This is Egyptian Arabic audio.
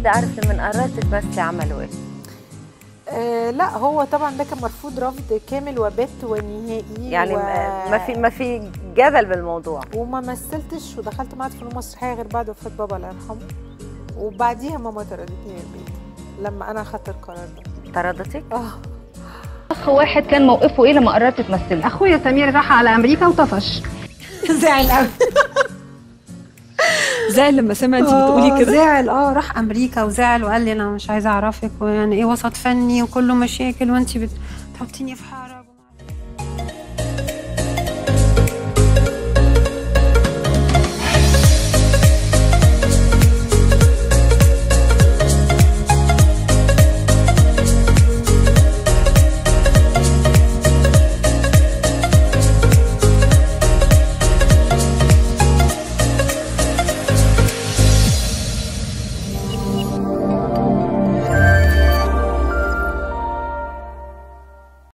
بدي اعرف لما قررت تمثلي عملوا ايه آه لا هو طبعا ده كان مرفوض رفض كامل وبات ونهائي يعني و... ما في ما في جدل بالموضوع وما مثلتش ودخلت معهد فنون مسرحيه غير بعد وفاه بابا الله يرحمه وبعديها ماما طردتني من البيت لما انا اخدت القرار ده طردتك؟ اه اخ واحد كان موقفه ايه لما قررت تمثلي اخويا سمير راح على امريكا وطفش زعل قوي زعل لما سمع انت بتقولي كده زعل اه راح امريكا وزعل وقال لي انا مش عايزه اعرفك ويعني ايه وسط فني وكله مشاكل وانت بتحطيني في حاله